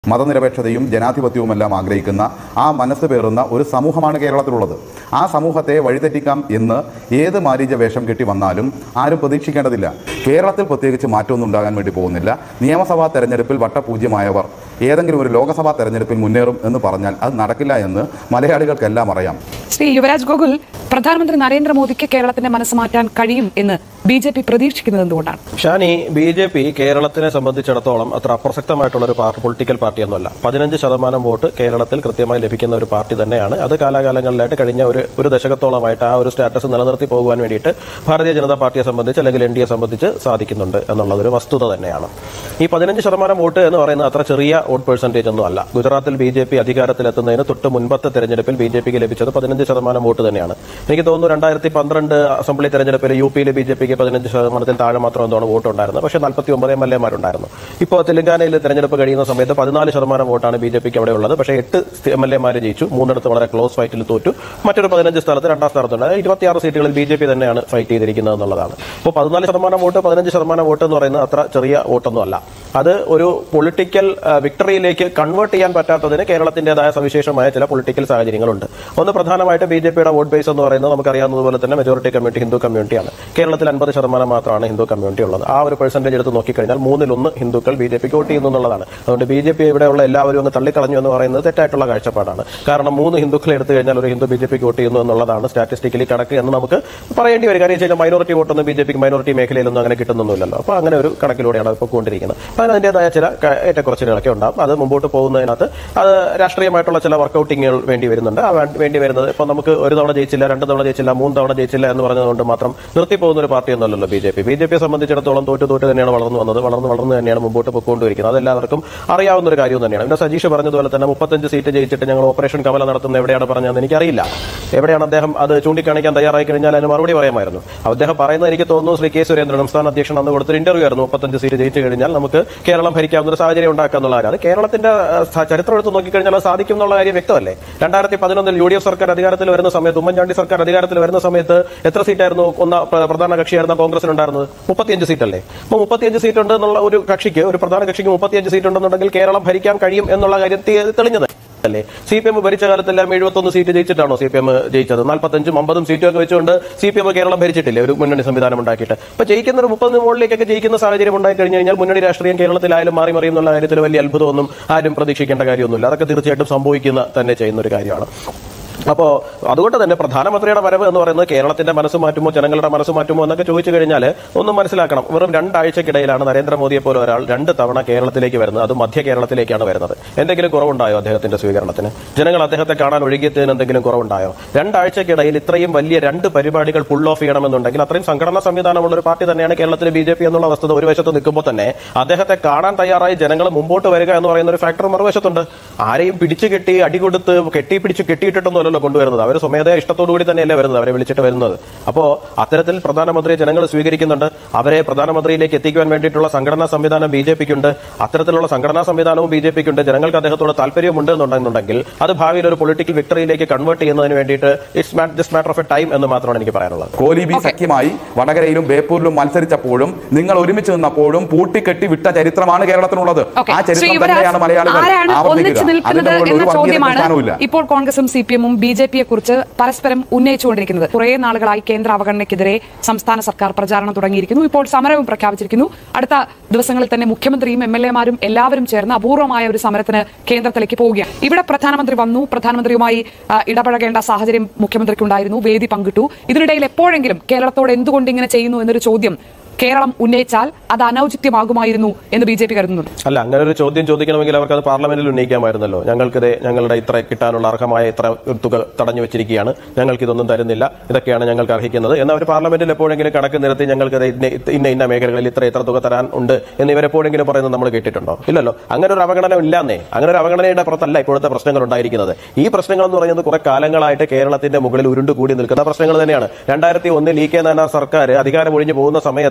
മതനിരപേക്ഷതയും ജനാധിപത്യവുമെല്ലാം ആഗ്രഹിക്കുന്ന ആ മനസ്സ് പേറുന്ന ഒരു സമൂഹമാണ് കേരളത്തിലുള്ളത് ആ സമൂഹത്തെ വഴിതെറ്റിക്കാം എന്ന് ഏത് മാരീച വേഷം കെട്ടി വന്നാലും ആരും പ്രതീക്ഷിക്കേണ്ടതില്ല കേരളത്തിൽ പ്രത്യേകിച്ച് മാറ്റമൊന്നും ഉണ്ടാകാൻ വേണ്ടി പോകുന്നില്ല നിയമസഭാ തെരഞ്ഞെടുപ്പിൽ വട്ടപൂജ്യമായവർ ഏതെങ്കിലും ഒരു ലോക്സഭാ തെരഞ്ഞെടുപ്പിൽ മുന്നേറും എന്ന് പറഞ്ഞാൽ അത് നടക്കില്ല എന്ന് മലയാളികൾക്കെല്ലാം അറിയാം ശ്രീ യുവരാജ് ഗോകുൽ പ്രധാനമന്ത്രി നരേന്ദ്രമോദിക്ക് കേരളത്തിന്റെ മനസ്സ് മാറ്റാൻ കഴിയും എന്ന് ബി ജെ പി പ്രതീക്ഷിക്കുന്നത് എന്തുകൊണ്ടാണ് ഷാനി ബി ജെ പി കേരളത്തിനെ സംബന്ധിച്ചിടത്തോളം അത്ര അപ്രസക്തമായിട്ടുള്ള ഒരു പാർട്ടി പൊളിറ്റിക്കൽ പാർട്ടിയൊന്നുമല്ല പതിനഞ്ച് ശതമാനം വോട്ട് കേരളത്തിൽ കൃത്യമായി ലഭിക്കുന്ന ഒരു പാർട്ടി തന്നെയാണ് അത് കാലാകാലങ്ങളിലായിട്ട് കഴിഞ്ഞ ഒരു ഒരു ദശകത്തോളമായിട്ട് ആ ഒരു സ്റ്റാറ്റസ് നിലനിർത്തി പോകുവാൻ വേണ്ടിയിട്ട് ഭാരതീയ ജനതാ പാർട്ടിയെ സംബന്ധിച്ച് അല്ലെങ്കിൽ എൻ ഡി എ സംബന്ധിച്ച് സാധിക്കുന്നുണ്ട് എന്നുള്ളതൊരു വസ്തുത തന്നെയാണ് ഈ പതിനഞ്ച് ശതമാനം വോട്ട് എന്ന് പറയുന്നത് അത്ര ചെറിയ വോട്ട് പെർസെന്റേജ് ഒന്നും അല്ല ഗുജറാത്തിൽ ബി ജെ പി അധികാരത്തിലെത്തുന്നതിന് തൊട്ട് മുൻപത്തെ തെരഞ്ഞെടുപ്പിൽ ബി ജെ പിക്ക് ലഭിച്ചത് പതിനഞ്ച് ശതമാനം വോട്ട് തന്നെയാണ് എനിക്ക് തോന്നുന്നു രണ്ടായിരത്തി പന്ത്രണ്ട് അസംബ്ലി തെരഞ്ഞെടുപ്പിൽ യു പിയിൽ ബി ജെ പിക്ക് പതിനഞ്ച് ശതമാനത്തിൽ താഴെ മാത്രം എന്താണ് വോട്ട് ഉണ്ടായിരുന്നത് പക്ഷേ നാൽപ്പത്തി ഒമ്പത് എം എൽ എമാരുണ്ടായിരുന്നു ഇപ്പോൾ തെലങ്കാനയിൽ തെരഞ്ഞെടുപ്പ് കഴിയുന്ന സമയത്ത് പതിനാല് ശതമാനം വോട്ടാണ് ബി ജെ പിക്ക് അവിടെ ഉള്ളത് പക്ഷേ എട്ട് എം എൽ എമാർ ജയിച്ചു മൂന്നിടത്ത് വളരെ ക്ലോസ് ഫൈറ്റിൽ തോറ്റു മറ്റൊരു പതിനഞ്ച് സ്ഥലത്ത് രണ്ടാം സ്ഥാനത്തുണ്ട് അതായത് ഇരുപത്തിയാറ് സീറ്റുകളിൽ ബി ജെ പി തന്നെയാണ് ഫൈറ്റ് ചെയ്തിരിക്കുന്നത് എന്നുള്ളതാണ് ഇപ്പോൾ പതിനാല് ശതമാനം വോട്ട് പതിനഞ്ച് ശതമാനം വോട്ട് എന്ന് പറയുന്നത് അത്ര ചെറിയ വോട്ടൊന്നും അല്ല അത് ഒരു പൊളിറ്റിക്കൽ വിക്ടറിയിലേക്ക് കൺവേർട്ട് ചെയ്യാൻ പറ്റാത്തതിന് കേരളത്തിന്റേതായ സവിശേഷമായ ചില പൊളിറ്റിക്കൽ സാഹചര്യങ്ങളുണ്ട് ഒന്ന് പ്രധാനമായിട്ട് ബി ജെ പിയുടെ വോട്ട് ബേസ് എന്ന് പറയുന്നത് നമുക്കറിയാവുന്നതുപോലെ തന്നെ മെജോറിറ്റി കമ്മ്യൂണിറ്റി ഹിന്ദു കമ്മ്യൂണിറ്റിയാണ് കേരളത്തിൽ അൻപത് ശതമാനം മാത്രമാണ് ഹിന്ദു കമ്മ്യൂണിറ്റി ഉള്ളത് ആ ഒരു പെർസെന്റേജ് എടുത്ത് നോക്കിക്കഴിഞ്ഞാൽ മൂന്നിലൊന്ന് ഹിന്ദുക്കൾ ബി ജെ പിക്ക് വോട്ട് ചെയ്യുന്നു എന്നുള്ളതാണ് അതുകൊണ്ട് ബി ജെ പി ഇവിടെയുള്ള എല്ലാവരും അങ്ങ് തള്ളിക്കളഞ്ഞു എന്ന് പറയുന്നത് തെറ്റായിട്ടുള്ള കാഴ്ചപ്പാടാണ് കാരണം മൂന്ന് ഹിന്ദുക്കളെ എടുത്തു കഴിഞ്ഞാൽ ഒരു ഹിന്ദു ബി ജെ പിക്ക് വോട്ട് ചെയ്യുന്നു എന്നുള്ളതാണ് സ്റ്റാറ്റിസ്റ്റിക്കലി കണക്ക് എന്ന് നമുക്ക് പറയേണ്ടി വരും കാര്യം വെച്ചാൽ മൈനോറിറ്റി വോട്ടൊന്നും ബി ജെ പിക്ക് മൈനോറിറ്റി മേഖലയിലൊന്നും അങ്ങനെ കിട്ടുന്നൊന്നുമില്ലല്ലോ അപ്പോൾ അങ്ങനെ ഒരു കണക്കിലൂടെയാണ് ഇപ്പോൾ കൊണ്ടിരിക്കുന്നത് അപ്പോൾ അതിന് അതിൻ്റെതായ ചില ക- ഏറ്റക്കുറച്ചിലുകളൊക്കെ ഉണ്ടാകും അത് മുമ്പോട്ട് പോകുന്നതിനകത്ത് അത് രാഷ്ട്രീയമായിട്ടുള്ള ചില വർക്കൗട്ടിങ്ങുകൾ വേണ്ടി വരുന്നുണ്ട് ആ വേ- വേണ്ടി വരുന്നത് ഇപ്പോൾ നമുക്ക് ഒരു തവണ ജയിച്ചില്ല രണ്ട് തവണ ജയിച്ചില്ല മൂന്ന് തവണ ജയിച്ചില്ല എന്ന് പറഞ്ഞതുകൊണ്ട് മാത്രം നിർത്തി പോകുന്ന ഒരു പാർട്ടി ഒന്നുമല്ലല്ലോ B J P B J പിയെ സംബന്ധിച്ചിടത്തോളം തോറ്റു തോറ്റ് തന്നെയാണ് വളർന്നു വന്നത് വളർന്ന് വളർന്ന് തന്നെയാണ് മുമ്പോട്ട് പോയിക്കൊണ്ടിരിക്കുന്നത് അതെല്ലാവർക്കും അറിയാവുന്ന ഒരു കാര്യം തന്നെയാണ് പിന്നെ സജീഷ് പറഞ്ഞതുപോലെ തന്നെ മുപ്പത്തഞ്ച് സീറ്റ് ജയിച്ചിട്ട് ഞങ്ങൾ ഓപ്പറേഷൻ കമല നടത്തുന്ന എവിടെയാണ് പറഞ്ഞതെന്ന് എനിക്കറിയില്ല എവിടെയാണ് അദ്ദേഹം അത് ചൂണ്ടിക്കാണിക്കാൻ തയ്യാറായി കഴിഞ്ഞാൽ അതിന് മറുപടി പറയാമായിരുന്നു അദ്ദേഹം പറയുന്നത് എനിക്ക് തോന്നുന്നു ശ്രീ കെ സുരേന്ദ്രൻ സംസ്ഥാന അധ്യക്ഷൻ അന്ന് കൊടുത്തൊരു ഇന്റർവ്യൂ ആയിരുന്നു മുപ്പത്തഞ്ച് സീറ്റ് ജയിച്ചു കഴിഞ്ഞാൽ നമുക്ക് കേരളം ഭരിക്കാവുന്ന ഒരു സാഹചര്യം ഉണ്ടാക്കുക എന്നുള്ള കാര്യം അത് കേരളത്തിന്റെ ആ, സ- ചരിത്രം എടുത്ത് നോക്കിക്കഴിഞ്ഞാൽ അത് സാധിക്കും എന്നുള്ള കാര്യം വ്യക്തമല്ലേ രണ്ടായിരത്തി പതിനൊന്നിൽ യു ഡി എഫ് സർക്കാർ അധികാരത്തിൽ വരുന്ന സമയത്ത് ഉമ്മൻചാണ്ടി സർക്കാർ അധികാരത്തിൽ വരുന്ന സമയത്ത് എത്ര സീറ്റായിരുന്നു ഒന്ന പ്ര- പ്രധാന കക്ഷിയായിരുന്ന കോൺഗ്രസിനുണ്ടായിരുന്നത് മുപ്പത്തിയഞ്ച് സീറ്റല്ലേ അപ്പോൾ മുപ്പത്തിയഞ്ച് സീറ്റ് ഉണ്ട് എന്നുള്ള ഒരു കക്ഷിക്ക് ഒരു പ്രധാന കക്ഷിക്ക് മുപ്പത്തിയഞ്ച് സീറ്റ് ഉണ്ടെന്നുണ്ടെങ്കിൽ കേരളം ഭരിക്കാൻ കഴിയും എന്നുള്ള കാര്യം തെ- തെളിഞ്ഞത് അല്ലേ സി പി എം ഭരിച്ച കാലത്തെല്ലാം എഴുപത്തൊന്ന് സീറ്റ് ജയിച്ചിട്ടാണോ സി പി എം ജയിച്ചത് നാൽപ്പത്തഞ്ചും അമ്പതും സീറ്റും ഒക്കെ വെച്ചുകൊണ്ട് സി പി എം കേരളം ഭരിച്ചിട്ടില്ലേ ഒരു മുന്നണി സംവിധാനം ഉണ്ടാക്കിയിട്ട് അപ്പൊ ജയിക്കുന്ന ഒരു മുപ്പത് മുകളിലേക്കൊക്കെ ജയിക്കുന്ന സാഹചര്യം ഉണ്ടായി കഴിഞ്ഞു കഴിഞ്ഞാൽ മുന്നണി രാഷ്ട്രീയം കേരളത്തിലായാലും മാറി മറിയും എന്നുള്ള കാര്യത്തിൽ വലിയ അത്ഭുതമൊന്നും ആരും പ്രതീക്ഷിക്കേണ്ട കാര്യമൊന്നുമില്ല അതൊക്കെ തീർച്ചയായിട്ടും സംഭവിക്കുന്ന തന്നെ ചെയ്യുന്ന ഒരു കാര്യമാണ് അപ്പോ അതുകൊണ്ട് തന്നെ പ്രധാനമന്ത്രിയുടെ വരവ് എന്ന് പറയുന്നത് കേരളത്തിന്റെ മനസ്സ് മാറ്റുമോ ജനങ്ങളുടെ മനസ്സ് മാറ്റുമോ എന്നൊക്കെ ചോദിച്ചു കഴിഞ്ഞാൽ ഒന്നും മനസ്സിലാക്കണം വെറും രണ്ടാഴ്ചക്കിടയിലാണ് നരേന്ദ്രമോദിയെ പോലെ ഒരാൾ രണ്ട് തവണ കേരളത്തിലേക്ക് വരുന്നത് അത് മധ്യ കേരളത്തിലേക്കാണ് വരുന്നത് എന്തെങ്കിലും കുറവുണ്ടായോ അദ്ദേഹത്തിന്റെ സ്വീകരണത്തിന് ജനങ്ങൾ അദ്ദേഹത്തെ കാണാൻ ഒഴുകിയതിന് എന്തെങ്കിലും കുറവുണ്ടായോ രണ്ടാഴ്ചക്കിടയിൽ ഇത്രയും വലിയ രണ്ട് പരിപാടികൾ പുൾ ഓഫ് ചെയ്യണമെന്നുണ്ടെങ്കിൽ അത്രയും സംഘടനാ സംവിധാനമുള്ള ഒരു പാർട്ടി തന്നെയാണ് കേരളത്തിലെ ബി ജെ പി എന്നുള്ള വസ്തുത ഒരു വശത്ത് നിൽക്കുമ്പോൾ തന്നെ അദ്ദേഹത്തെ കാണാൻ തയ്യാറായി ജനങ്ങൾ മുമ്പോട്ട് വരിക എന്ന് പറയുന്ന ഒരു ഫാക്ടർ മറുവശത്തുണ്ട് ആരെയും പിടിച്ചു കെട്ടി അടി കൊടുത്ത് കെട്ടി പിടിച്ച് കെട്ടിയിട്ടിട്ടൊന്നുമല്ലല്ലോ കൊണ്ടുവരുന്നത് അവർ സ്വമേധയ ഇഷ്ടത്തോടു കൂടി തന്നെയല്ലേ വരുന്നത് അവരെ വിളിച്ചിട്ട് വരുന്നത് അപ്പോ അത്തരത്തിൽ പ്രധാനമന്ത്രിയെ ജനങ്ങൾ സ്വീകരിക്കുന്നുണ്ട് അവരെ പ്രധാനമന്ത്രിയിലേക്ക് എത്തിക്കുവാൻ വേണ്ടിയിട്ടുള്ള സംഘടനാ സംവിധാനം ബി ജെ പിക്കുണ്ട് അത്തരത്തിലുള്ള സംഘടനാ സംവിധാനവും ബി ജെ പിക്കുണ്ട് ജനങ്ങൾക്ക് അദ്ദേഹത്തോട് താല്പര്യമുണ്ട് എന്നുണ്ടെന്നുണ്ടെങ്കിൽ അത് ഭാവിയിൽ ഒരു പൊളിറ്റിക്കൽ വിക്ടറിയിലേക്ക് കൺവേർട്ട് ചെയ്യുന്നതിന് വേണ്ടിയിട്ട് it's this matter of a time എന്ന് മാത്രമാണ് എനിക്ക് പറയാനുള്ളത് കോലി ബി സഖ്യമായി വടകരയിലും ബേപ്പൂരിലും മത്സരിച്ചപ്പോഴും നിങ്ങൾ ഒരുമിച്ച് നിന്നപ്പോഴും പൂട്ടിക്കെട്ടി വിട്ട ചരിത്രമാണ് കേരളത്തിനുള്ളത് ഓക്കെ. ആ ശ്രീ ചരിത്രം യുവരാജ്, തന്നെയാണ് മലയാളികൾ ആരാണ് ഒന്നിച്ചു ആവർത്തിക്കുക നിൽക്കുന്നത് അതിന്റെ മുകളിൽ എന്ന ഒരു വർഗീയത ചോദ്യമാണ് സ്ഥാനവുമില്ല ഇപ്പോൾ കോൺഗ്രസും സി പി എമ്മും ബി ജെ പിയെ കുറിച്ച് പരസ്പരം ഉന്നയിച്ചുകൊണ്ടിരിക്കുന്നത് കുറെ നാളുകളായി കേന്ദ്ര അവഗണനയ്ക്കെതിരെ സംസ്ഥാന സർക്കാർ പ്രചാരണം തുടങ്ങിയിരിക്കുന്നു ഇപ്പോൾ സമരവും പ്രഖ്യാപിച്ചിരിക്കുന്നു അടുത്ത ദിവസങ്ങളിൽ തന്നെ മുഖ്യമന്ത്രിയും എം എൽ എമാരും എല്ലാവരും ചേർന്ന് അപൂർവമായ ഒരു സമരത്തിന് കേന്ദ്രത്തിലേക്ക് പോവുകയാണ് ഇവിടെ പ്രധാനമന്ത്രി വന്നു പ്രധാനമന്ത്രിയുമായി ആ, ഇടപഴകേണ്ട സാഹചര്യം മുഖ്യമന്ത്രിക്കുണ്ടായിരുന്നു വേദി പങ്കിട്ടു ഇതിനിടയിൽ എപ്പോഴെങ്കിലും കേരളത്തോട് എന്തുകൊണ്ട് ഇങ്ങനെ ചെയ്യുന്നു എന്നൊരു ചോദ്യം കേരളം ഉന്നയിച്ചാൽ അത് അനൌചിത്യമാകുമായിരുന്നു എന്ന് ബി ജെ പി കരുതുന്നുണ്ട് അല്ല അങ്ങനെ ഒരു ചോദ്യം ചോദിക്കണമെങ്കിൽ അവർക്ക് അത് പാർലമെന്റിൽ ഉന്നയിക്കാമായിരുന്നല്ലോ ഞങ്ങൾക്കിത് ഞങ്ങളുടെ ഇത്ര കിട്ടാനുള്ള അർഹമായ ഇത്ര തുക തടഞ്ഞു വെച്ചിരിക്കുകയാണ് ഞങ്ങൾക്ക് ഇതൊന്നും തരുന്നില്ല ഇതൊക്കെയാണ് ഞങ്ങൾക്ക് അർഹിക്കുന്നത് എന്ന് അവർ പാർലമെന്റിൽ എപ്പോഴെങ്കിലും കണക്ക് നിരത്തി ഞങ്ങൾക്ക് ഇത് ഇന്ന ഇന്ന ഇന്ന മേഖലകളിൽ ഇത്ര ഇത്ര തുക തരാൻ ഉണ്ട് എന്ന് ഇവരെപ്പോഴെങ്കിലും പറയുന്നത് നമ്മൾ കേട്ടിട്ടുണ്ടോ ഇല്ലല്ലോ അങ്ങനെ ഒരു അവഗണന ഇല്ലാന്നേ അങ്ങനെ ഒരു അവഗണനയുടെ പുറത്തല്ല ഇപ്പോഴത്തെ പ്രശ്നങ്ങൾ ഉണ്ടായിരിക്കുന്നത് ഈ പ്രശ്നങ്ങൾ എന്ന് പറയുന്നത് കുറെ കാലങ്ങളായിട്ട് കേരളത്തിന്റെ മുകളിൽ ഉരുണ്ടുകൂടി നിൽക്കുന്ന പ്രശ്നങ്ങൾ തന്നെയാണ് രണ്ടായിരത്തി ഒന്നിൽ ഇ കെ നായനാർ സർക്കാർ അധികാരം ഒഴിഞ്ഞു പോകുന്ന സമയത്ത്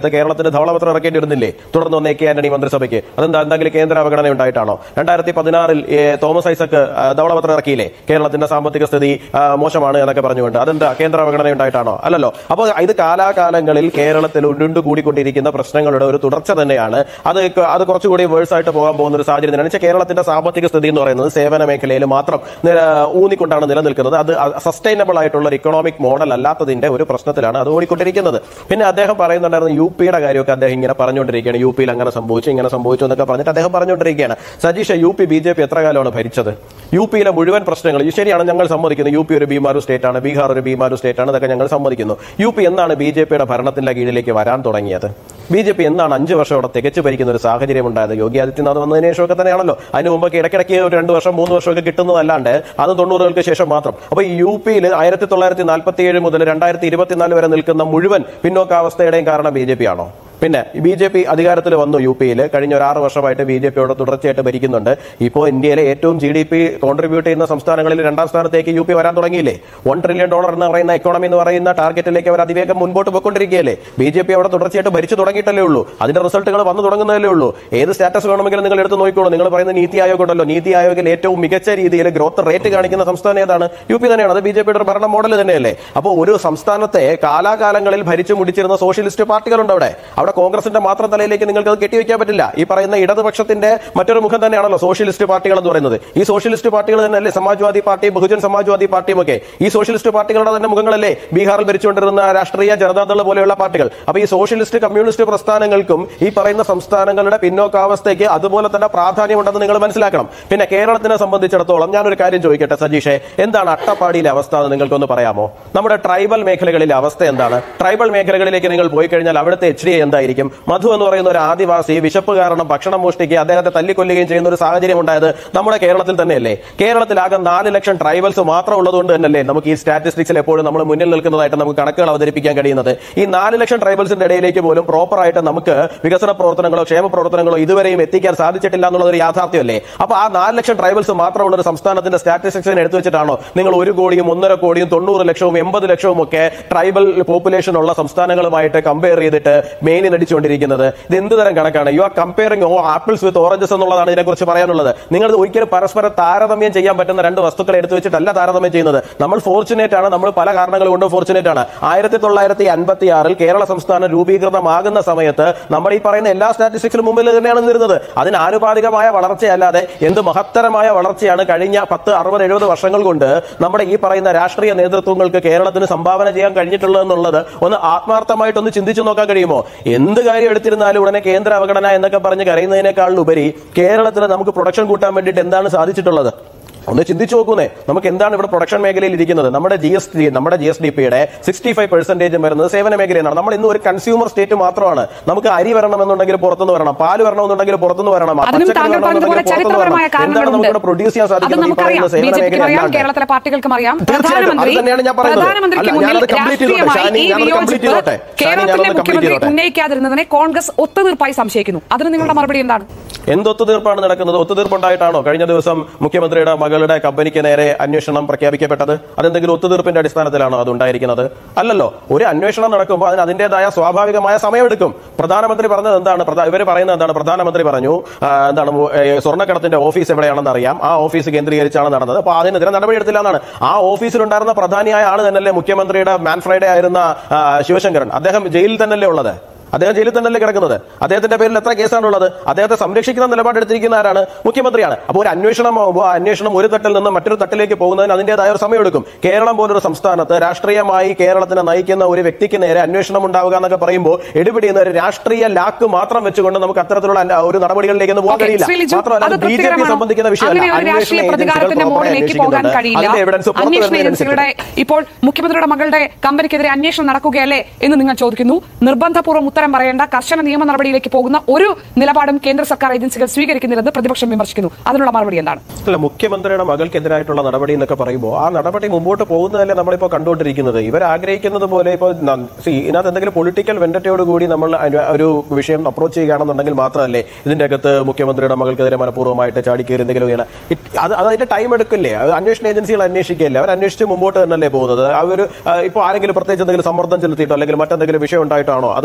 കേരളത്തിന് ധവളപത്രം ഇറക്കേണ്ടി വരുന്നില്ലേ തുടർന്ന് വന്ന എ കെ ആന്റണി മന്ത്രിസഭയ്ക്ക് അതെന്താ എന്തെങ്കിലും കേന്ദ്ര അവഗണന ഉണ്ടായിട്ടാണോ രണ്ടായിരത്തി പതിനാറിൽ തോമസ് ഐസക് ആ, ധവളപത്രം ഇറക്കിയില്ലേ കേരളത്തിന്റെ സാമ്പത്തിക സ്ഥിതി ആ, മോശമാണ് എന്നൊക്കെ പറഞ്ഞുകൊണ്ട് അതെന്താ കേന്ദ്ര അവഗണന ഉണ്ടായിട്ടാണോ അല്ലല്ലോ അപ്പോൾ ഇത് കാലാകാലങ്ങളിൽ കേരളത്തിൽ ഉരുണ്ടു കൂടിക്കൊണ്ടിരിക്കുന്ന പ്രശ്നങ്ങളുടെ ഒരു തുടർച്ച തന്നെയാണ് അത് ക- അത് കുറച്ചുകൂടി വേഴ്സ് ആയിട്ട് പോകാൻ പോകുന്ന ഒരു സാഹചര്യം തന്നെയാണ് വെച്ചാൽ കേരളത്തിന്റെ സാമ്പത്തിക സ്ഥിതി എന്ന് പറയുന്നത് സേവന മേഖലയിൽ മാത്രം നില- ഊന്നിക്കൊണ്ടാണ് നിലനിൽക്കുന്നത് അത് സസ്റ്റൈനബിൾ ആയിട്ടുള്ള ഒരു ഇക്കണോമിക് മോഡൽ അല്ലാത്തതിന്റെ ഒരു പ്രശ്നത്തിലാണ് അത് ഓടിക്കൊണ്ടിരിക്കുന്നത് പിന്നെ അദ്ദേഹം പറയുന്നുണ്ടായിരുന്നു യു പിയുടെ കാര്യമൊക്കെ അദ്ദേഹം ഇങ്ങനെ പറഞ്ഞുകൊണ്ടിരിക്കുകയാണ് യു പിയിൽ അങ്ങനെ സംഭവിച്ചു ഇങ്ങനെ സംഭവിച്ചു എന്നൊക്കെ പറഞ്ഞിട്ട് അദ്ദേഹം പറഞ്ഞുകൊണ്ടിരിക്കുകയാണ് Sajeesha U P B J P എത്ര കാലമാണ് ഭരിച്ചത് യു പിയിലെ മുഴുവൻ പ്രശ്നങ്ങൾ ഇത് ശരിയാണ് ഞങ്ങൾ സമ്മതിക്കുന്നു യു പി ഒരു ബീമാരു സ്റ്റേറ്റ് ആണ് ബീഹാർ ഒരു ബീമാരു സ്റ്റേറ്റ് ആണ് ഇതൊക്കെ ഞങ്ങൾ സമ്മതിക്കുന്നു യു പി എന്നാണ് ബി ജെ പിയുടെ ഭരണത്തിന്റെ കീഴിലേക്ക് വരാൻ തുടങ്ങിയത് ബി ജെ പി എന്നാണ് അഞ്ച് വർഷം അവിടെ തികച്ചു ഭരിക്കുന്ന ഒരു സാഹചര്യം ഉണ്ടായത് യോഗി ആദിത്യനാഥ് വന്നതിന് ശേഷമൊക്കെ തന്നെയാണല്ലോ അതിന് മുമ്പൊക്കെ ഇടയ്ക്കിടയ്ക്ക് ഒരു രണ്ട് വർഷം മൂന്ന് വർഷമൊക്കെ കിട്ടുന്നതല്ലാണ്ട് അത് തൊണ്ണൂറുകൾക്ക് ശേഷം മാത്രം അപ്പൊ ഈ യു പിയിൽ ആയിരത്തി തൊള്ളായിരത്തി നാൽപ്പത്തി ഏഴ് മുതൽ രണ്ടായിരത്തി ഇരുപത്തിനാല് വരെ നിൽക്കുന്ന മുഴുവൻ പിന്നോക്കാവസ്ഥയുടെയും കാരണം ബി ജെ പി ആണോ പിന്നെ ബി ജെ പി അധികാരത്തിൽ വന്നു യു പിയിൽ കഴിഞ്ഞ ഒരു ആറ് വർഷമായിട്ട് ബി ജെ പിയോട് തുടർച്ചയായിട്ട് ഭരിക്കുന്നുണ്ട് ഇപ്പോൾ ഇന്ത്യയിലെ ഏറ്റവും ജി ഡി പി കോൺട്രിബ്യൂട്ട് ചെയ്യുന്ന സംസ്ഥാനങ്ങളിൽ രണ്ടാം സ്ഥാനത്തേക്ക് യു പി വരാൻ തുടങ്ങിയില്ലേ വൺ ട്രില്യൺ ഡോളർ എന്ന് പറയുന്ന എക്കോണമി എന്ന് പറയുന്ന ടാർഗറ്റിലേക്ക് അവർ അതിവേഗം മുൻപോട്ട് പോയിക്കൊണ്ടിരിക്കുകയല്ലേ ബി ജെ പി അവിടെ തുടർച്ചയായിട്ട് ഭരിച്ചു തുടങ്ങിയിട്ടല്ലേ ഉള്ളൂ അതിന്റെ റിസൾട്ടുകൾ വന്നു തുടങ്ങുന്നതല്ലേ ഉള്ളൂ ഏത് സ്റ്റാറ്റസ് വേണമെങ്കിലും നിങ്ങൾ എടുത്ത് നോക്കിക്കോളൂ നിങ്ങൾ പറയുന്ന നീതി ആയോഗ് ഉണ്ടല്ലോ നീതി ആയോഗിൽ ഏറ്റവും മികച്ച രീതിയിൽ ഗ്രോത്ത് റേറ്റ് കാണിക്കുന്ന സംസ്ഥാനം ഏതാണ് യു പി തന്നെയാണ് അത് ബി ജെ പിയുടെ ഭരണ മോഡൽ തന്നെയല്ലേ അപ്പോൾ ഒരു സംസ്ഥാനത്തെ കാലാകാലങ്ങളിൽ ഭരിച്ചു മുടിച്ചിരുന്ന സോഷ്യലിസ്റ്റ് പാർട്ടികളുണ്ട് അവിടെ അവിടെ കോൺഗ്രസിന്റെ മാത്രം തലയിലേക്ക് നിങ്ങൾക്ക് അത് കെട്ടിവെക്കാൻ പറ്റില്ല ഈ പറയുന്ന ഇടതുപക്ഷത്തിന്റെ മറ്റൊരു മുഖം തന്നെയാണല്ലോ സോഷ്യലിസ്റ്റ് പാർട്ടികൾ എന്ന് പറയുന്നത് ഈ സോഷ്യലിസ്റ്റ് പാർട്ടികൾ തന്നെയല്ലേ സമാജ്വാദി പാർട്ടി ബഹുജൻ സമാജ്വാദി പാർട്ടിയും ഒക്കെ ഈ സോഷ്യലിസ്റ്റ് പാർട്ടികളുടെ തന്നെ മുഖങ്ങളല്ലേ ബീഹാറിൽ ഭരിച്ചുകൊണ്ടിരുന്ന രാഷ്ട്രീയ ജനതാദൾ പോലെയുള്ള പാർട്ടികൾ അപ്പൊ ഈ സോഷ്യലിസ്റ്റ് കമ്മ്യൂണിസ്റ്റ് പ്രസ്ഥാനങ്ങൾക്കും ഈ പറയുന്ന സംസ്ഥാനങ്ങളുടെ പിന്നോക്കാവസ്ഥയ്ക്ക് അതുപോലെ തന്നെ പ്രാധാന്യമുണ്ടെന്ന് നിങ്ങൾ മനസ്സിലാക്കണം പിന്നെ കേരളത്തിനെ സംബന്ധിച്ചിടത്തോളം ഞാനൊരു കാര്യം ചോദിക്കട്ടെ സജീഷേ എന്താണ് അട്ടപ്പാടിയിലെ അവസ്ഥ എന്ന് നിങ്ങൾക്കൊന്ന് പറയാമോ നമ്മുടെ ട്രൈബൽ മേഖലകളിലെ അവസ്ഥ എന്താണ് ട്രൈബൽ മേഖലകളിലേക്ക് നിങ്ങൾ പോയി കഴിഞ്ഞാൽ അവിടുത്തെ എച്ച് ഡി എന്തായിരിക്കും മധു എന്ന് പറയുന്ന ഒരു ആദിവാസി വിശപ്പ് കാരണം ഭക്ഷണം മോഷ്ടിക്കുകയും അദ്ദേഹത്തെ തല്ലിക്കൊല്ലുകയും ചെയ്യുന്ന ഒരു സാഹചര്യം ഉണ്ടായത് നമ്മുടെ കേരളത്തിൽ തന്നെയല്ലേ കേരളത്തിലാകെ നാല് ലക്ഷം ട്രൈബൽസ് മാത്രം ഉള്ളതുകൊണ്ട് തന്നെയല്ലേ നമുക്ക് ഈ സ്റ്റാറ്റിസ്റ്റിക്സിൽ എപ്പോഴും നമ്മൾ മുന്നിൽ നിൽക്കുന്നതായിട്ട് നമുക്ക് കണക്കുകൾ അവതരിപ്പിക്കാൻ കഴിയുന്നത് ഈ നാല് ലക്ഷം ട്രൈബൽസിന്റെ ഇടയിലേക്ക് പോലും പ്രോപ്പറായിട്ട് നമുക്ക് വികസന പ്രവർത്തനങ്ങളോ ക്ഷേമ പ്രവർത്തനങ്ങളോ ഇതുവരെയും എത്തിക്കാൻ സാധിച്ചിട്ടില്ല എന്നുള്ളത് ഒരു യാഥാർത്ഥ്യമല്ലേ അപ്പൊ ആ നാല് ലക്ഷം ട്രൈബൽസ് മാത്രമുള്ള ഒരു സംസ്ഥാനത്തിന്റെ സ്റ്റാറ്റിസ്റ്റിക്സിന് എടുത്തു വെച്ചിട്ടാണോ നിങ്ങൾ ഒരു കോടിയും ഒന്നര കോടിയും തൊണ്ണൂറ് ലക്ഷവും എൺപത് ലക്ഷവും ഒക്കെ ട്രൈബൽ പോപ്പുലേഷൻ ഉള്ള സംസ്ഥാനങ്ങളുമായിട്ട് കമ്പയർ ചെയ്തിട്ട് മെയിനി നടിച്ചുകൊണ്ടിരിക്കുന്നത് ഇത് എന്ത് തരം കണക്കാണ് യു ആർ കമ്പയറിംഗ് ഓ ആപ്പിൾസ് വിത്ത് ഓറഞ്ചസ് എന്നുള്ളതാണ് ഇതിനെക്കുറിച്ച് പറയാനുള്ളത് നിങ്ങൾ ഒരിക്കലും പരസ്പരം താരതമ്യം ചെയ്യാൻ പറ്റുന്ന രണ്ട് വസ്തുക്കളെ എടുത്തു വെച്ചിട്ടല്ല താരതമ്യം ചെയ്യുന്നത് നമ്മൾ ഫോർച്ചുനേറ്റ് ആണ് നമ്മൾ പല കാരണങ്ങൾ കൊണ്ടും ഫോർച്ചുനേറ്റ് ആണ് ആയിരത്തി തൊള്ളായിരത്തി അൻപത്തി ആറിൽ കേരള സംസ്ഥാനം രൂപീകൃതമാകുന്ന സമയത്ത് നമ്മൾ ഈ പറയുന്ന എല്ലാ സ്റ്റാറ്റിസ്റ്റിക്സിലും മുമ്പിൽ തന്നെയാണ് നിന്നിരുന്നത് അതിന് ആനുപാതികമായ വളർച്ചയല്ലാതെ എന്ത് മഹത്തരമായ വളർച്ചയാണ് കഴിഞ്ഞ പത്ത് അറുപത് എഴുപത് വർഷങ്ങൾ കൊണ്ട് നമ്മുടെ ഈ പറയുന്ന രാഷ്ട്രീയ നേതൃത്വങ്ങൾക്ക് കേരളത്തിന് സംഭാവന ചെയ്യാൻ കഴിഞ്ഞിട്ടുള്ളത് എന്നുള്ളത് ഒന്ന് ആത്മാർത്ഥമായിട്ടൊന്ന് ചിന്തിച്ചു നോക്കാൻ കഴിയുമോ എന്ത് കാര്യം എടുത്തിരുന്നാലും ഉടനെ കേന്ദ്ര അവഗണന എന്നൊക്കെ പറഞ്ഞ് കരയുന്നതിനേക്കാളുപരി കേരളത്തിൽ നമുക്ക് പ്രൊഡക്ഷൻ കൂട്ടാൻ വേണ്ടിയിട്ട് എന്താണ് സാധിച്ചിട്ടുള്ളത് ഒന്ന് ചിന്തിച്ചു നോക്കുന്നേ നമുക്ക് എന്താണ് ഇവിടെ പ്രൊഡക്ഷൻ മേഖലയിൽ ഇരിക്കുന്നത് നമ്മുടെ ജി എസ് ടി നമ്മുടെ ജി എസ് ഡി പിയുടെ സിക്സ്റ്റി ഫൈവ് പെർസെന്റേജ് വരുന്നത് സേവന മേഖലയിലാണ് നമ്മൾ ഇന്ന് ഒരു കൺസ്യൂമർ സ്റ്റേറ്റ് മാത്രമാണ് നമുക്ക് അരി വരണമെന്നുണ്ടെങ്കിൽ പുറത്തുനിന്ന് വരണം പാല് വരണമെന്നുണ്ടെങ്കിൽ പുറത്തുനിന്ന് വരണം അതിനും പച്ചക്കറി താങ്കൾ വരണമെന്നുണ്ടെങ്കിൽ പറഞ്ഞതുപോലെ പുറത്തുനിന്ന് ചരിത്രപരമായ വരണം എന്താണ് കാരണങ്ങളുണ്ട് നമുക്ക് പ്രൊഡ്യൂസ് ചെയ്യാൻ അത് സാധിക്കുന്നത് ഈ നമുക്കറിയാം പറയുന്ന ബി സേവന ജെ പിക്കും മേഖല അറിയാം അല്ലാണ്ട് കേരളത്തിലെ പാർട്ടികൾക്കും അറിയാം തീർച്ചയായിട്ടും. അത് തന്നെയാണ് ഞാൻ പറയുന്നത്. പ്രധാനമന്ത്രിക്ക് അല്ല, മുന്നിൽ ഞാനത് complete ചെയ്തോട്ടെ. രാഷ്ട്രീയമായി ഷാനി, ഈ ഞാനത് complete വിയോജിപ്പ് ചെയ്തോട്ടെ. ഷാനി, കേരളത്തിലെ ഞാനത് complete മുഖ്യമന്ത്രി ചെയ്തോട്ടെ. ഉന്നയിക്കാതിരുന്നതിനെ കോൺഗ്രസ് ഒത്തുതീർപ്പായി സംശയിക്കുന്നു അതിന് നിങ്ങളുടെ മറുപടി എന്താണ് എന്ത് ഒത്തുതീർപ്പാണ് നടക്കുന്നത് ഒത്തുതീർപ്പുണ്ടായിട്ടാണോ കഴിഞ്ഞ ദിവസം മുഖ്യമന്ത്രിയുടെ മകളുടെ കമ്പനിക്ക് നേരെ അന്വേഷണം പ്രഖ്യാപിക്കപ്പെട്ടത് അതെന്തെങ്കിലും ഒത്തുതീർപ്പിന്റെ അടിസ്ഥാനത്തിലാണോ അത് ഉണ്ടായിരിക്കുന്നത് അല്ലല്ലോ ഒരു അന്വേഷണം നടക്കുമ്പോൾ അതിന് അതിന്റേതായ സ്വാഭാവികമായ സമയമെടുക്കും പ്രധാനമന്ത്രി പറഞ്ഞത് എന്താണ് പ്രധാ- ഇവര് പറയുന്നത് എന്താണ് പ്രധാനമന്ത്രി പറഞ്ഞു ആ, എന്താണ് മു- ഏ, സ്വർണ്ണക്കടത്തിന്റെ ഓഫീസ് എവിടെയാണെന്ന് അറിയാം ആ ഓഫീസ് കേന്ദ്രീകരിച്ചാണ് നടന്നത് അപ്പോൾ അതിനെതിരെ നടപടിയെടുത്തില്ല എന്നാണ് ആ ഓഫീസിലുണ്ടായിരുന്ന പ്രധാനിയായ ആള് തന്നെയല്ലേ മുഖ്യമന്ത്രിയുടെ മാൻ ഫ്രൈഡേ ആയിരുന്ന ആ, ശിവശങ്കരൻ അദ്ദേഹം ജയിലിൽ തന്നെയല്ലേ ഉള്ളത് അദ്ദേഹം ജയിലിൽ തന്നെയല്ലേ കിടക്കുന്നത് അദ്ദേഹത്തിന്റെ പേരിൽ എത്ര കേസാണുള്ളത് അദ്ദേഹത്തെ സംരക്ഷിക്കുന്ന നിലപാടെടുത്തിരിക്കുന്ന ആരാണ് മുഖ്യമന്ത്രിയാണ് അപ്പോൾ ഒരു അന്വേഷണം ആകുമ്പോൾ ആ അന്വേഷണം ഒരു തട്ടിൽ നിന്ന് മറ്റൊരു തട്ടിലേക്ക് പോകുന്നതിന് അതിന്റേതായ ഒരു സമയമെടുക്കും കേരളം പോലൊരു സംസ്ഥാനത്ത് രാഷ്ട്രീയമായി കേരളത്തിനെ നയിക്കുന്ന ഒരു വ്യക്തിക്ക് നേരെ അന്വേഷണം ഉണ്ടാവുക എന്നൊക്കെ പറയുമ്പോൾ എടുപിടിയുന്ന ഒരു രാഷ്ട്രീയ ലാക്ക് മാത്രം വെച്ചുകൊണ്ട് നമുക്ക് അത്തരത്തിലുള്ള അന്ന- ഒരു നടപടികളിലേക്ക് ഒന്നും പോകാൻ ഓക്കേ, കഴിയില്ല ശ്രീ ലിജു, മാത്രമല്ല അത് ബി ജെ പി തൃപ്തികരമാണോ? സംബന്ധിക്കുന്ന വിഷയമല്ല അങ്ങനെ ഒരു രാഷ്ട്രീയ അന്വേഷണ പ്രതികാരത്തിന്റെ ഏജൻസികൾ മോഡിലേക്ക് പോകാൻ അന്വേഷിക്കുന്നുണ്ട്. കഴിയില്ല അതിന്റെ എവിഡൻസ് പുറത്തു അന്വേഷണ വരുന്നതിനനുസരിച്ച് ഏജൻസികളുടെ ഇപ്പോൾ മുഖ്യമന്ത്രിയുടെ മകളുടെ കമ്പനിക്കെതിരെ അന്വേഷണം നടക്കുകയല്ലേ എന്ന് നിങ്ങൾ ചോദിക്കുന്നു നിർബന്ധപൂർവ്വം ഉത്തരം പറയേണ്ട കർശന നിയമ നടപടിയിലേക്ക് പോകുന്ന ഒരു നിലപാടും കേന്ദ്ര സർക്കാർ ഏജൻസികൾ സ്വീകരിക്കുന്നില്ലെന്ന് പ്രതിപക്ഷം വിമർശിക്കുന്നു അതിനുള്ള മറുപടി എന്താണ് അല്ല മുഖ്യമന്ത്രിയുടെ മകൾക്കെതിരായിട്ടുള്ള നടപടി എന്നൊക്കെ പറയുമ്പോൾ ആ നടപടി മുമ്പോട്ട് പോകുന്നതല്ലേ നമ്മളിപ്പോൾ കണ്ടുകൊണ്ടിരിക്കുന്നത് ഇവർ ആഗ്രഹിക്കുന്നത് പോലെ ഇപ്പോൾ ന- see, ഇതിനകത്ത് എന്തെങ്കിലും പൊളിറ്റിക്കൽ വെണ്ടറ്റയോട് കൂടി നമ്മൾ അതിന് ഒരു വിഷയം അപ്രോച്ച് ചെയ്യുകയാണെന്നുണ്ടെങ്കിൽ മാത്രമല്ലേ ഇതിന്റെ അകത്ത് മുഖ്യമന്ത്രിയുടെ മകൾക്കെതിരെ മനഃപൂർവ്വമായിട്ട് ചാടിക്കയറി എന്തെങ്കിലും ചെയ്യണം ഇത് അത് അത് അതിന്റെ ടൈം എടുക്കില്ലേ അത് അന്വേഷണ ഏജൻസികൾ അന്വേഷിക്കില്ലേ അവർ അന്വേഷിച്ച് മുമ്പോട്ട് തന്നെയല്ലേ പോകുന്നത് അവർ ഇപ്പോൾ ആരെങ്കിലും പ്രത്യേകിച്ച് എന്തെങ്കിലും സമ്മർദ്ദം ചെലുത്തിയിട്ടോ അല്ലെങ്കിൽ മറ്റെന്തെങ്കിലും വിഷയം ഉണ്ടായിട്ടാണോ അത് പുറത്തു വന്നിരിക്കുന്നത്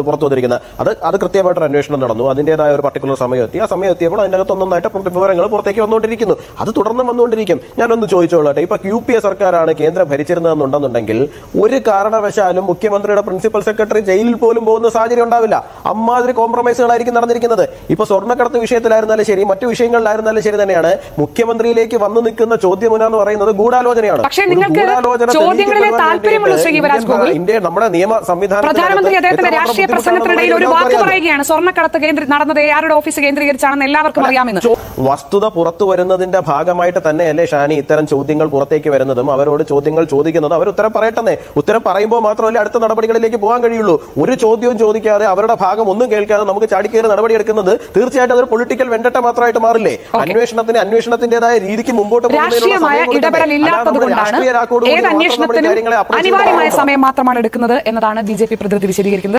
നടന്നുകൊണ്ടിരിക്കുന്നത് അത് അത് കൃത്യമായിട്ടൊരു അന്വേഷണം നടന്നു അതിന്റേതായ ഒരു പർട്ടിക്കുലർ സമയം എത്തി ആ സമയം എത്തിയപ്പോൾ അതിനകത്ത് ഒന്നൊന്നായിട്ട് വിവരങ്ങൾ പുറത്തേക്ക് വന്നുകൊണ്ടിരിക്കുന്നു അത് തുടർന്ന് വന്നുകൊണ്ടിരിക്കും ഞാനൊന്ന് ചോദിച്ചോളട്ടെ ഇപ്പൊ യു പി എ സർക്കാരാണ് കേന്ദ്രം ഭരിച്ചിരുന്നതെന്നുണ്ടെന്നുണ്ടെങ്കിൽ ഒരു കാരണവശാലും മുഖ്യമന്ത്രിയുടെ പ്രിൻസിപ്പൽ സെക്രട്ടറി ജയിലിൽ പോലും പോകുന്ന സാഹചര്യം ഉണ്ടാവില്ല അമ്മാതിരി കോംപ്രമൈസുകളായിരിക്കും നടന്നിരിക്കുന്നത് ഇപ്പൊ സ്വർണ്ണക്കടത്ത് വിഷയത്തിലായിരുന്നാലും ശരി മറ്റു വിഷയങ്ങളിലായിരുന്നാലും ശരി തന്നെയാണ് മുഖ്യമന്ത്രിയിലേക്ക് വന്നു നിൽക്കുന്ന ചോദ്യം എന്ന് പറയുന്നത് ഗൂഢാലോചനയാണ് പക്ഷേ ഒരു നിങ്ങൾക്ക് ഗൂഢാലോചന ചോദ്യങ്ങളിലെ തെളിയിക്കപ്പെടുവാൻ താല്പര്യമുള്ള ശ്രീ യുവരാജ് ഇന്ത്യൻ ഗോകുൽ ഇന്ത്യ നമ്മുടെ നിയമ സംവിധാനം പ്രധാനമന്ത്രി അദ്ദേഹത്തിന്റെ രാഷ്ട്രീയ പ്രസംഗത്തിനിടയിൽ ഒരു വാക്ക് പറയുകയാണ് സ്വർണ്ണക്കടത്ത് കേന്ദ്ര നടന്നത് ആരുടെ ഓഫീസ് കേന്ദ്രീകരിച്ചാണെന്ന് എല്ലാവർക്കും അറിയാമെന്ന് ചോ- വസ്തുത പുറത്തു വരുന്നതിന്റെ ഭാഗമായിട്ട് തന്നെയല്ലേ ഷാനി ഇത്തരം ചോദ്യങ്ങൾ പുറത്തേക്ക് വരുന്നതും അവരോട് ചോദ്യങ്ങൾ ചോദിക്കുന്നതും അവർ ഉത്തരം പറയട്ടെന്നേ ഉത്തരം പറയുമ്പോൾ മാത്രമല്ലേ അടുത്ത നടപടികളിലേക്ക് പോകാൻ കഴിയുള്ളൂ ഒരു ചോദ്യവും ചോദിക്കാതെ അവരുടെ ഭാഗം ഒന്നും കേൾക്കാതെ നമുക്ക് ചാടിക്കയറി നടപടി എടുക്കുന്നത് തീർച്ചയായിട്ടും അതൊരു പൊളിറ്റിക്കൽ വെണ്ടട്ട മാത്രമായിട്ട് മാറില്ലേ അന്വേഷണത്തിന് അന്വേഷണത്തിന്റേതായ രീതിക്ക് മുമ്പോട്ട് പോകുന്നതിനുള്ള രാഷ്ട്രീയമായ സമയം കൊടുക്കണ്ടേ? ഇടപെടൽ അല്ലാതെ ഇല്ലാത്തത് നമ്മൾ കൊണ്ടാണ് രാഷ്ട്രീയ രാക്കോട് കൂടി ഏത് മാത്രം നമ്മൾ ഈ അന്വേഷണത്തിനും കാര്യങ്ങളെ approach ചെയ്ത് അനിവാര്യമായ പോകുമ്പോൾ സമയം മാത്രമാണ് എടുക്കുന്നത് എന്നതാണ് ബി ജെ പി പ്രതിനിധി വിശദീകരിക്കുന്നത്